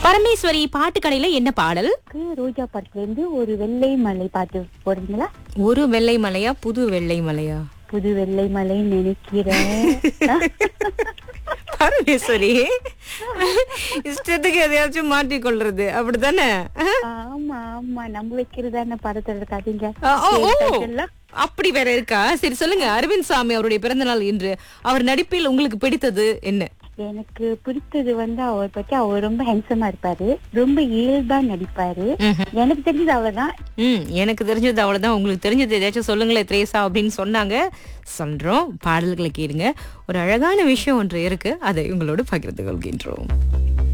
பரமேஸ்வரி பாட்டு கடையில என்ன பாடல் ரோஜா படத்துல இருந்து ஒரு வெள்ளை மலை பாட்டு போடுறீங்களா ஒரு வெள்ளை மலையா புது வெள்ளை மலையா புது வெள்ளை மலை நினைக்கிறேன் பரமேஸ்வரி இஷ்டத்துக்கு எதையாச்சும் மாற்றிக் கொள்றது அப்படித்தானே ஆமா ஆமா நம்ம வைக்கிறதான படத்தோட கதைங்க ஆ, ஓ, ஓ. எல்லாம் அப்படி வேற இருக்கா சரி சொல்லுங்க அரவிந்த் சாமி அவருடைய பிறந்த நாள் இன்று அவர் நடிப்பில் உங்களுக்கு பிடித்தது என்ன எனக்கு பிடிச்சது வந்து அவர் பத்தி அவர் ரொம்ப ஹேண்ட்ஸமா இருப்பாரு ரொம்ப இயல்பா நடிப்பாரு ம்ஹும். எனக்கு தெரிஞ்சது அவ்வளவுதான் ம் எனக்கு தெரிஞ்சது அவ்வளவுதான் உங்களுக்கு தெரிஞ்சது ஏதாச்சும் சொல்லுங்களேன் த்ரேசா அப்படின்னு சொன்னாங்க சொல்றோம் பாடல்களை கேளுங்க ஒரு அழகான விஷயம் ஒன்று இருக்கு அதை உங்களோடு பகிர்ந்து கொள்கின்றோம்